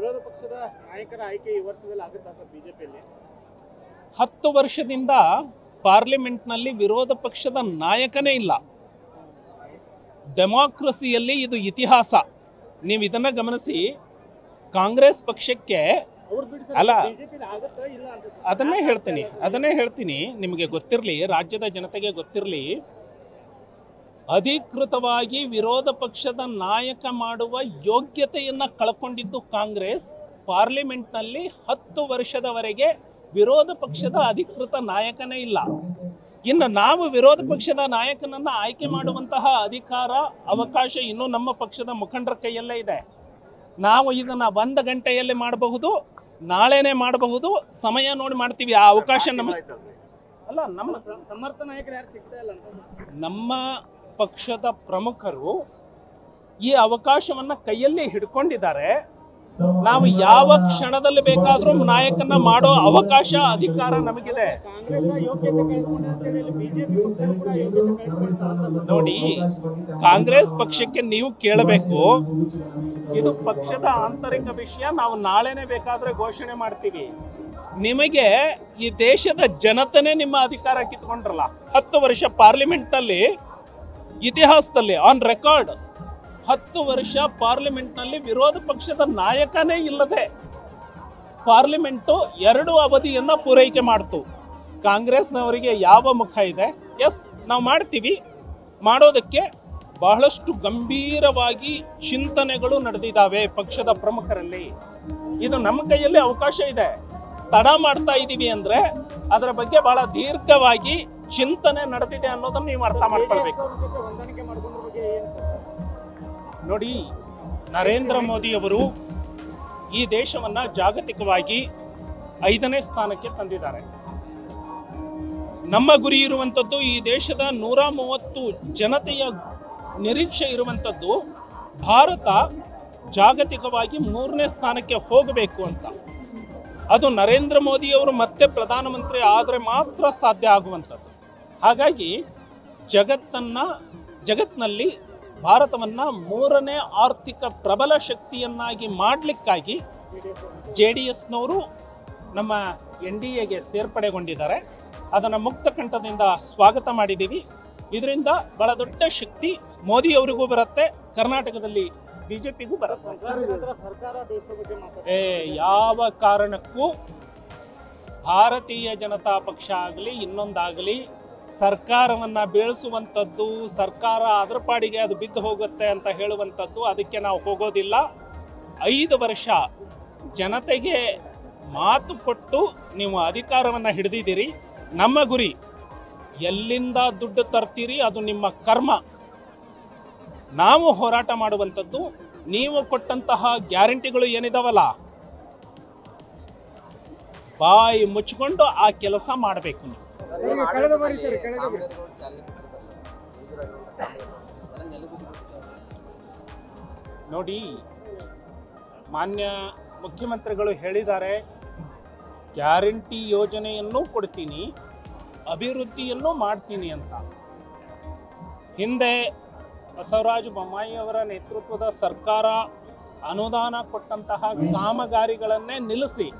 ವಿರೋಧ ಪಕ್ಷದ ನಾಯಕರ ಆಯ್ಕೆ ಈ ವರ್ಷದಲ್ಲಿ ಆಗುತ್ತಾ ಸರ್ ಬಿಜೆಪಿಯಲ್ಲಿ ಹತ್ತು ವರ್ಷದಿಂದ ಪಾರ್ಲಿಮೆಂಟ್ನಲ್ಲಿ ವಿರೋಧ ಪಕ್ಷದ ನಾಯಕನೇ ಇಲ್ಲ ಡೆಮಾಕ್ರಸಿಯಲ್ಲಿ ಇದು ಇತಿಹಾಸ ನೀವು ಇದನ್ನ ಗಮನಿಸಿ ಕಾಂಗ್ರೆಸ್ ಪಕ್ಷಕ್ಕೆ ಅವ್ರು ಬಿಡಿ ಅಲ್ಲ. ಬಿಜೆಪಿ ಆಗುತ್ತಾ ಇಲ್ಲ ಅಂತ ಸರ್. ಅದನ್ನೇ ಹೇಳ್ತೀನಿ ಅದನ್ನೇ ಹೇಳ್ತೀನಿ ನಿಮಗೆ ಗೊತ್ತಿರಲಿ ರಾಜ್ಯದ ಜನತೆಗೆ ಗೊತ್ತಿರಲಿ ಅಧಿಕೃತವಾಗಿ ವಿರೋಧ ಪಕ್ಷದ ನಾಯಕ ಮಾಡುವ ಯೋಗ್ಯತೆಯನ್ನ ಕಳ್ಕೊಂಡಿದ್ದು ಕಾಂಗ್ರೆಸ್ ಪಾರ್ಲಿಮೆಂಟ್ನಲ್ಲಿ ಹತ್ತು ವರ್ಷದವರೆಗೆ ವಿರೋಧ ಪಕ್ಷದ ಅಧಿಕೃತ ನಾಯಕನೇ ಇಲ್ಲ ಇನ್ನು ನಾವು ವಿರೋಧ ಪಕ್ಷದ ನಾಯಕನನ್ನ ಆಯ್ಕೆ ಮಾಡುವಂತಹ ಅಧಿಕಾರ ಅವಕಾಶ ಇನ್ನೂ ನಮ್ಮ ಪಕ್ಷದ ಮುಖಂಡರ ಕೈಯಲ್ಲೇ ಇದೆ ನಾವು ಇದನ್ನ ಒಂದು ಗಂಟೆಯಲ್ಲಿ ಮಾಡಬಹುದು ನಾಳೆನೇ ಮಾಡಬಹುದು ಸಮಯ ನೋಡಿ ಮಾಡ್ತೀವಿ ಆ ಅವಕಾಶ ನಮ್ಮ ಅಲ್ಲ ನಮ್ಮ ಸ- ಸಮರ್ಥ ನಾಯಕರು ಯಾರು ಸಿಗ್ತಾ ಇಲ್ಲ ಅಂತ ಸರ್. ನಮ್ಮ ಪಕ್ಷದ ಪ್ರಮುಖರು ಈ ಅವಕಾಶವನ್ನ ಕೈಯಲ್ಲಿ ಹಿಡ್ಕೊಂಡಿದ್ದಾರೆ ನಾವು ಯಾವ ಕ್ಷಣದಲ್ಲಿ ಬೇಕಾದರೂ ನಾಯಕನ ಮಾಡೋ ಅವಕಾಶ ಅಧಿಕಾರ ನಮಗಿದೆ ಕಾಂಗ್ರೆಸ್ ಯೋಗ್ಯತೆ ಕಳೆದುಕೊಂಡಿದೆ ಅಂತ ಹೇಳಿ ಬಿಜೆಪಿ ಪಕ್ಷ ಕೂಡ ಯೋಗ್ಯತೆ ಕಳೆದುಕೊಂಡಿದೆ ಅಂತ ಸರ್. ನೋಡಿ ಕಾಂಗ್ರೆಸ್ ಪಕ್ಷಕ್ಕೆ ನೀವು ಕೇಳಬೇಕು ಇದು ಪಕ್ಷದ ಆಂತರಿಕ ವಿಷಯ ನಾವು ನಾಳೆನೆ ಬೇಕಾದ್ರೆ ಘೋಷಣೆ ಮಾಡ್ತೀವಿ ನಿಮಗೆ ಈ ದೇಶದ ಜನತೆನೇ ನಿಮ್ಮ ಅಧಿಕಾರ ಕಿತ್ಕೊಂಡ್ರಲ್ಲ ಹತ್ತು ವರ್ಷ ಪಾರ್ಲಿಮೆಂಟ್ನಲ್ಲಿ ಇತಿಹಾಸದಲ್ಲಿ ಆನ್ ರೆಕಾರ್ಡ್ ಹತ್ತು ವರ್ಷ ಪಾರ್ಲಿಮೆಂಟ್ನಲ್ಲಿ ವಿರೋಧ ಪಕ್ಷದ ನಾಯಕನೇ ಇಲ್ಲದೆ ಪಾರ್ಲಿಮೆಂಟು ಎರಡು ಅವಧಿಯನ್ನ ಪೂರೈಕೆ ಮಾಡ್ತು ಕಾಂಗ್ರೆಸ್ನವರಿಗೆ ಯಾವ ಮುಖ ಇದೆ ಎಸ್ ನಾವು ಮಾಡ್ತೀವಿ ಮಾಡೋದಕ್ಕೆ ಬಹಳಷ್ಟು ಗಂಭೀರವಾಗಿ ಚಿಂತನೆಗಳು ನಡೆದಿದ್ದಾವೆ ಪಕ್ಷದ ಪ್ರಮುಖರಲ್ಲಿ ಇದು ನಮ್ಮ ಕೈಯಲ್ಲಿ ಅವಕಾಶ ಇದೆ ತಡ ಮಾಡ್ತಾ ಇದ್ದೀವಿ ಅಂದ್ರೆ ಅದರ ಬಗ್ಗೆ ಬಹಳ ದೀರ್ಘವಾಗಿ ಚಿಂತನೆ ನಡೆದಿದೆ ಅನ್ನೋದನ್ನ ನೀವು ಅರ್ಥ ಮಾಡ್ಕೊಳ್ಬೇಕು ಅವ್ರ ಜೊತೆ ಹೊಂದಾಣಿಕೆ ಮಾಡ್ಕೊಂಡ್ರ ಬಗ್ಗೆ ಏನು ಸರ್ ನೋಡಿ ನರೇಂದ್ರ ಮೋದಿಯವರು ಈ ದೇಶವನ್ನ ಜಾಗತಿಕವಾಗಿ ಐದನೇ ಸ್ಥಾನಕ್ಕೆ ತಂದಿದ್ದಾರೆ ನಮ್ಮ ಗುರಿ ಇರುವಂಥದ್ದು ಈ ದೇಶದ ನೂರ ಮೂವತ್ತು ಜನತೆಯ ನಿರೀಕ್ಷೆ ಇರುವಂಥದ್ದು ಭಾರತ ಜಾಗತಿಕವಾಗಿ ಮೂರನೇ ಸ್ಥಾನಕ್ಕೆ ಹೋಗಬೇಕು ಅಂತ ಅದು ನರೇಂದ್ರ ಮೋದಿಯವರು ಮತ್ತೆ ಪ್ರಧಾನಮಂತ್ರಿ ಆದರೆ ಮಾತ್ರ ಸಾಧ್ಯ ಆಗುವಂಥದ್ದು ಹಾಗಾಗಿ ಜಗತ್ತನ್ನ ಜಗತ್ನಲ್ಲಿ ಭಾರತವನ್ನ ಮೂರನೇ ಆರ್ಥಿಕ ಪ್ರಬಲ ಶಕ್ತಿಯನ್ನಾಗಿ ಮಾಡಲಿಕ್ಕಾಗಿ ಜೆ ಡಿ ಎಸ್ನವರು ನಮ್ಮ ಎನ್ ಡಿ ಎಗೆ ಸೇರ್ಪಡೆಗೊಂಡಿದ್ದಾರೆ ಅದನ್ನು ಮುಕ್ತ ಕಂಠದಿಂದ ಸ್ವಾಗತ ಮಾಡಿದ್ದೀವಿ ಇದರಿಂದ ಬಹಳ ದೊಡ್ಡ ಶಕ್ತಿ ಮೋದಿಯವರಿಗೂ ಬರುತ್ತೆ ಕರ್ನಾಟಕದಲ್ಲಿ ಬಿಜೆಪಿಗೂ ಬರುತ್ತೆ ಸರ್ಕಾರದ ನಂತರ ಸರ್ಕಾರ ದೇಶದ ಬಗ್ಗೆ ಮಾತಾಡ್ತಾರೆ ಏ ಯಾವ ಕಾರಣಕ್ಕೂ ಭಾರತೀಯ ಜನತಾ ಪಕ್ಷ ಆಗಲಿ ಇನ್ನೊಂದಾಗಲಿ ಸರ್ಕಾರವನ್ನ ಬೀಳಿಸುವಂಥದ್ದು ಸರ್ಕಾರ ಅದರ ಪಾಡಿಗೆ ಅದು ಬಿದ್ದು ಹೋಗುತ್ತೆ ಅಂತ ಹೇಳುವಂಥದ್ದು ಅದಕ್ಕೆ ನಾವು ಹೋಗೋದಿಲ್ಲ ಐದು ವರ್ಷ ಜನತೆಗೆ ಮಾತು ಕೊಟ್ಟು ನೀವು ಅಧಿಕಾರವನ್ನು ಹಿಡಿದಿದ್ದೀರಿ ನಮ್ಮ ಗುರಿ ಎಲ್ಲಿಂದ ದುಡ್ಡು ತರ್ತೀರಿ ಅದು ನಿಮ್ಮ ಕರ್ಮ ನಾವು ಹೋರಾಟ ಮಾಡುವಂಥದ್ದು ನೀವು ಕೊಟ್ಟಂತಹ ಗ್ಯಾರಂಟಿಗಳು ಏನಿದಾವಲ್ಲ ಬಾಯಿ ಮುಚ್ಕೊಂಡು ಆ ಕೆಲಸ ಮಾಡಬೇಕು ನೀವು ಈಗ ಕಳೆದ ಬಾರಿ ಸರ್ ಕಳೆದ ಬಾರಿ ನೋಡಿ ಮಾನ್ಯ ಮುಖ್ಯಮಂತ್ರಿಗಳು ಹೇಳಿದ್ದಾರೆ ಗ್ಯಾರಂಟಿ ಯೋಜನೆಯನ್ನು ಕೊಡ್ತೀನಿ ಅಭಿವೃದ್ಧಿಯನ್ನು ಮಾಡ್ತೀನಿ ಅಂತ ಹಿಂದೆ ಬಸವರಾಜ ಬೊಮ್ಮಾಯಿ ಅವರ ನೇತೃತ್ವದ ಸರ್ಕಾರ ಅನುದಾನ ಕೊಟ್ಟಂತಹ ಕಾಮಗಾರಿಗಳನ್ನೇ ನಿಲ್ಲಿಸಿ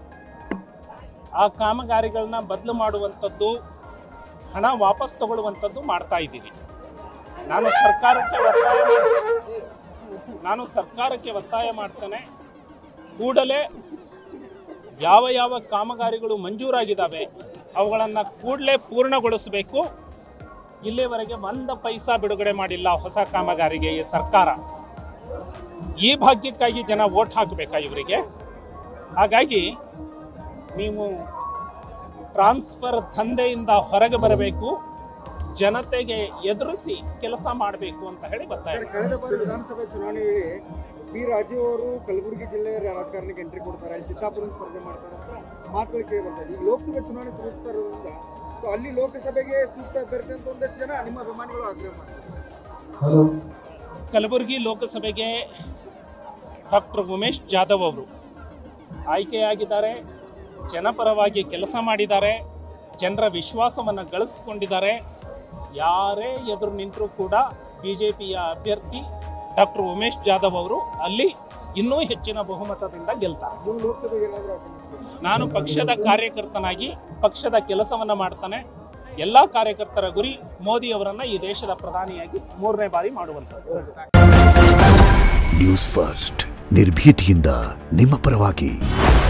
ಆ ಕಾಮಗಾರಿಗಳನ್ನ ಬದಲು ಮಾಡುವಂಥದ್ದು ಹಣ ವಾಪಸ್ ತಗೊಳ್ಳುವಂಥದ್ದು ಮಾಡ್ತಾ ಇದ್ದೀವಿ ನಾನು ಸರ್ಕಾರಕ್ಕೆ ಒತ್ತಾಯ ಮಾಡ್- ನಾನು ಸರ್ಕಾರಕ್ಕೆ ಒತ್ತಾಯ ಮಾಡ್ತೇನೆ ಕೂಡಲೇ ಯಾವ ಯಾವ ಕಾಮಗಾರಿಗಳು ಮಂಜೂರಾಗಿದ್ದಾವೆ ಅವುಗಳನ್ನು ಕೂಡಲೇ ಪೂರ್ಣಗೊಳಿಸಬೇಕು ಇಲ್ಲಿವರೆಗೆ ಒಂದು ಪೈಸಾ ಬಿಡುಗಡೆ ಮಾಡಿಲ್ಲ ಹೊಸ ಕಾಮಗಾರಿಗೆ ಈ ಸರ್ಕಾರ ಈ ಭಾಗ್ಯಕ್ಕಾಗಿ ಜನ ವೋಟ್ ಹಾಕಬೇಕಾ ಇವರಿಗೆ ಹಾಗಾಗಿ ನೀವು ಟ್ರಾನ್ಸ್ಫರ್ ದಂಧೆಯಿಂದ ಹೊರಗೆ ಬರಬೇಕು ಜನತೆಗೆ ಎದುರಿಸಿ ಕೆಲಸ ಮಾಡಬೇಕು ಅಂತ ಹೇಳಿ ಒತ್ತಾಯ ಸರ್, ಕಳೆದ ಬಾರಿ ವಿಧಾನಸಭೆ ಚುನಾವಣೆಯಲ್ಲಿ ಬಿ ರಾಜು ಅವರು ಕಲಬುರಗಿ ಜಿಲ್ಲೆಯ ರಾಜಕಾರಣಿಗೆ ಎಂಟ್ರಿ ಕೊಡ್ತಾರೆ ಅಲ್ಲಿ ಚಿತ್ತಾಪುರ ಸ್ಪರ್ಧೆ ಮಾಡ್ತಾರೆ ಅಂತ ಮಾತುಗಳು ಕೇಳಿ ಬರ್ತಾ ಇದೆ. ಈಗ ಲೋಕಸಭೆ ಚುನಾವಣೆ ಸಮೀಪಿಸ್ತಾ ಇರೋದ್ರಿಂದ ಸೊ ಅಲ್ಲಿ ಲೋಕಸಭೆಗೆ ಸೂಕ್ತ ಅಭ್ಯರ್ಥಿ ಅಂತ ಒಂದಷ್ಟು ಜನ ನಿಮ್ಮ ಅಭಿಮಾನಿಗಳು ಆಗ್ರಹ ಮಾಡ್ತಾರೆ ಕಲಬುರಗಿ ಲೋಕಸಭೆಗೆ ಡಾಕ್ಟರ್ ಉಮೇಶ್ ಜಾಧವ್ ಅವರು ಆಯ್ಕೆಯಾಗಿದ್ದಾರೆ ಜನಪರವಾಗಿ ಕೆಲಸ ಮಾಡಿದ್ದಾರೆ ಜನರ ವಿಶ್ವಾಸವನ್ನು ಗಳಿಸಿಕೊಂಡಿದ್ದಾರೆ ಯಾರೇ ಎದುರು ನಿಂತರೂ ಕೂಡ ಬಿ ಜೆ ಪಿಯ ಅಭ್ಯರ್ಥಿ ಡಾಕ್ಟರ್ ಉಮೇಶ್ ಜಾಧವ್ ಅವರು ಅಲ್ಲಿ ಇನ್ನೂ ಹೆಚ್ಚಿನ ಬಹುಮತದಿಂದ ಗೆಲ್ತಾರೆ ನೀವು ಲೋಕಸಭೆಗೆ ಏನಾದರೂ ಆಕಾಂಕ್ಷಿ ನಾನು ಪಕ್ಷದ ಕಾರ್ಯಕರ್ತನಾಗಿ ಪಕ್ಷದ ಕೆಲಸವನ್ನ ಮಾಡ್ತಾನೆ ಎಲ್ಲ ಕಾರ್ಯಕರ್ತರ ಗುರಿ ಮೋದಿ ಅವರನ್ನ ಈ ದೇಶದ ಪ್ರಧಾನಿಯಾಗಿ ಮೂರನೇ ಬಾರಿ ಮಾಡುವಂಥದ್ದು ನ್ಯೂಸ್ ಫಸ್ಟ್ ನಿರ್ಭೀತಿಯಿಂದ ನಿಮ್ಮ ಪರವಾಗಿ